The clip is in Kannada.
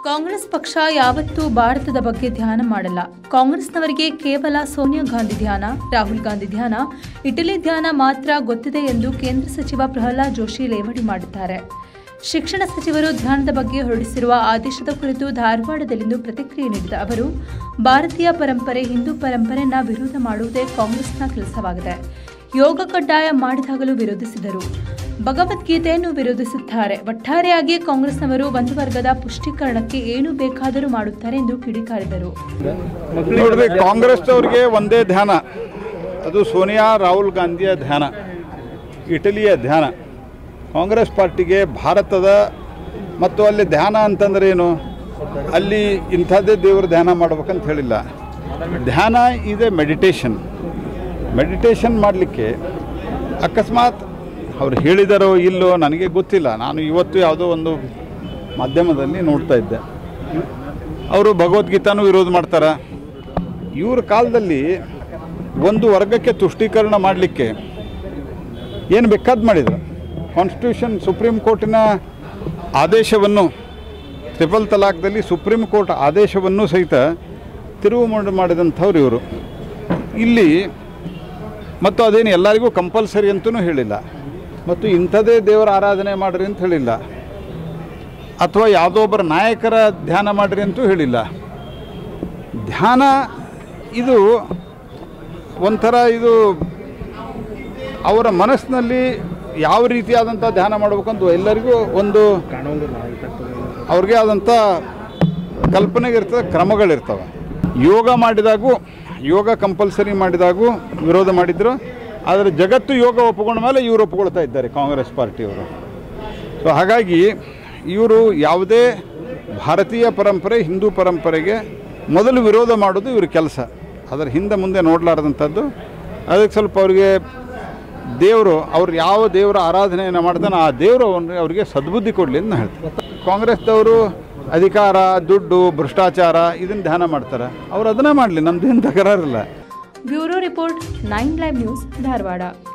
ಕಾಂಗ್ರೆಸ್ ಪಕ್ಷ ಯಾವತ್ತೂ ಭಾರತದ ಬಗ್ಗೆ ಧ್ಯಾನ ಮಾಡಲ್ಲ ಕಾಂಗ್ರೆಸ್ನವರಿಗೆ ಕೇವಲ ಸೋನಿಯಾ ಗಾಂಧಿ ಧ್ಯಾನ ರಾಹುಲ್ ಗಾಂಧಿ ಧ್ಯಾನ ಇಟಲಿ ಧ್ಯಾನ ಮಾತ್ರ ಗೊತ್ತಿದೆ ಎಂದು ಕೇಂದ್ರ ಸಚಿವ ಪ್ರಹ್ಲಾದ್ ಜೋಶಿ ಲೇವಡಿ ಮಾಡಿದ್ದಾರೆ ಶಿಕ್ಷಣ ಸಚಿವರು ಧ್ಯಾನದ ಬಗ್ಗೆ ಹೊರಡಿಸಿರುವ ಆದೇಶದ ಕುರಿತು ಧಾರವಾಡದಲ್ಲಿಂದು ಪ್ರತಿಕ್ರಿಯೆ ನೀಡಿದ ಅವರು ಭಾರತೀಯ ಪರಂಪರೆ ಹಿಂದೂ ಪರಂಪರೆಯನ್ನ ವಿರೋಧ ಮಾಡುವುದೇ ಕಾಂಗ್ರೆಸ್ನ ಕೆಲಸವಾಗಿದೆ ಯೋಗ ಕಡ್ಡಾಯ ಮಾಡಿದಾಗಲೂ ವಿರೋಧಿಸಿದರು ಭಗವದ್ಗೀತೆಯನ್ನು ವಿರೋಧಿಸುತ್ತಾರೆ ಒಟ್ಟಾರೆಯಾಗಿ ಕಾಂಗ್ರೆಸ್ನವರು ಒಂದು ವರ್ಗದ ಪುಷ್ಟೀಕರಣಕ್ಕೆ ಏನು ಬೇಕಾದರೂ ಮಾಡುತ್ತಾರೆ ಎಂದು ಕಿಡಿಕಾರಿದರು ನೋಡ್ರಿ ಕಾಂಗ್ರೆಸ್ ಅವ್ರಿಗೆ ಒಂದೇ ಧ್ಯಾನ ಅದು ಸೋನಿಯಾ ರಾಹುಲ್ ಗಾಂಧಿಯ ಧ್ಯಾನ ಇಟಲಿಯ ಧ್ಯಾನ ಕಾಂಗ್ರೆಸ್ ಪಾರ್ಟಿಗೆ ಭಾರತದ ಮತ್ತು ಅಲ್ಲಿ ಧ್ಯಾನ ಅಂತಂದ್ರೆ ಏನು ಅಲ್ಲಿ ಇಂಥದ್ದೇ ದೇವರು ಧ್ಯಾನ ಮಾಡ್ಬೇಕಂತ ಹೇಳಿಲ್ಲ ಧ್ಯಾನ ಇದೆ ಮೆಡಿಟೇಷನ್ ಮೆಡಿಟೇಷನ್ ಮಾಡಲಿಕ್ಕೆ ಅಕಸ್ಮಾತ್ ಅವ್ರು ಹೇಳಿದಾರೋ ಇಲ್ಲೋ ನನಗೆ ಗೊತ್ತಿಲ್ಲ ನಾನು ಇವತ್ತು ಯಾವುದೋ ಒಂದು ಮಾಧ್ಯಮದಲ್ಲಿ ನೋಡ್ತಾ ಇದ್ದೆ ಅವರು ಭಗವದ್ಗೀತಾನು ವಿರೋಧ ಮಾಡ್ತಾರೆ ಇವ್ರ ಕಾಲದಲ್ಲಿ ಒಂದು ವರ್ಗಕ್ಕೆ ತುಷ್ಟೀಕರಣ ಮಾಡಲಿಕ್ಕೆ ಏನು ಬೇಕಾದ್ ಮಾಡಿದ್ರು ಕಾನ್ಸ್ಟಿಟ್ಯೂಷನ್ ಸುಪ್ರೀಂ ಕೋರ್ಟಿನ ಆದೇಶವನ್ನು ಟ್ರಿಪಲ್ ತಲಾಕ್ದಲ್ಲಿ ಸುಪ್ರೀಂ ಕೋರ್ಟ್ ಆದೇಶವನ್ನು ಸಹಿತ ತಿರುವು ಮಾಡಿ ಮಾಡಿದಂಥವ್ರು ಇವರು ಇಲ್ಲಿ ಮತ್ತು ಅದೇನು ಎಲ್ಲರಿಗೂ ಕಂಪಲ್ಸರಿ ಅಂತಲೂ ಹೇಳಿಲ್ಲ ಮತ್ತು ಇಂಥದೇ ದೇವರ ಆರಾಧನೆ ಮಾಡಿರಿ ಅಂತ ಹೇಳಿಲ್ಲ ಅಥವಾ ಯಾವುದೋ ಒಬ್ಬರ ನಾಯಕರ ಧ್ಯಾನ ಮಾಡಿರಿ ಅಂತೂ ಹೇಳಿಲ್ಲ ಧ್ಯಾನ ಇದು ಒಂಥರ ಇದು ಅವರ ಮನಸ್ಸಿನಲ್ಲಿ ಯಾವ ರೀತಿಯಾದಂಥ ಧ್ಯಾನ ಮಾಡಬೇಕಂತ ಎಲ್ಲರಿಗೂ ಒಂದು ಅವ್ರಿಗೆ ಆದಂಥ ಕಲ್ಪನೆಗೆ ಇರ್ತದೆ ಕ್ರಮಗಳಿರ್ತವೆ ಯೋಗ ಮಾಡಿದಾಗೂ ಯೋಗ ಕಂಪಲ್ಸರಿ ಮಾಡಿದಾಗೂ ವಿರೋಧ ಮಾಡಿದ್ರು ಆದರೆ ಜಗತ್ತು ಯೋಗ ಒಪ್ಪಿಕೊಂಡ ಮೇಲೆ ಇವರು ಒಪ್ಕೊಳ್ತಾ ಇದ್ದಾರೆ ಕಾಂಗ್ರೆಸ್ ಪಾರ್ಟಿಯವರು ಸೊ ಹಾಗಾಗಿ ಇವರು ಯಾವುದೇ ಭಾರತೀಯ ಪರಂಪರೆ ಹಿಂದೂ ಪರಂಪರೆಗೆ ಮೊದಲು ವಿರೋಧ ಮಾಡೋದು ಇವ್ರ ಕೆಲಸ ಅದರ ಹಿಂದೆ ಮುಂದೆ ನೋಡಲಾರ್ದಂಥದ್ದು ಅದಕ್ಕೆ ಸ್ವಲ್ಪ ಅವ್ರಿಗೆ ದೇವರು ಅವ್ರು ಯಾವ ದೇವರ ಆರಾಧನೆಯನ್ನು ಮಾಡ್ತಾನೆ ಆ ದೇವರು ಅವ್ರಿಗೆ ಅವರಿಗೆ ಸದ್ಬುದ್ಧಿ ಕೊಡಲಿ ಅಂತ ನಾನು ಹೇಳ್ತೀನಿ ಕಾಂಗ್ರೆಸ್ದವರು ಅಧಿಕಾರ ದುಡ್ಡು ಭ್ರಷ್ಟಾಚಾರ ಇದನ್ನು ಧ್ಯಾನ ಮಾಡ್ತಾರೆ ಅವ್ರು ಅದನ್ನೇ ಮಾಡಲಿ ನಮ್ದೇನು ತಕರಾರಿಲ್ಲ bureau report nine live news Dharwad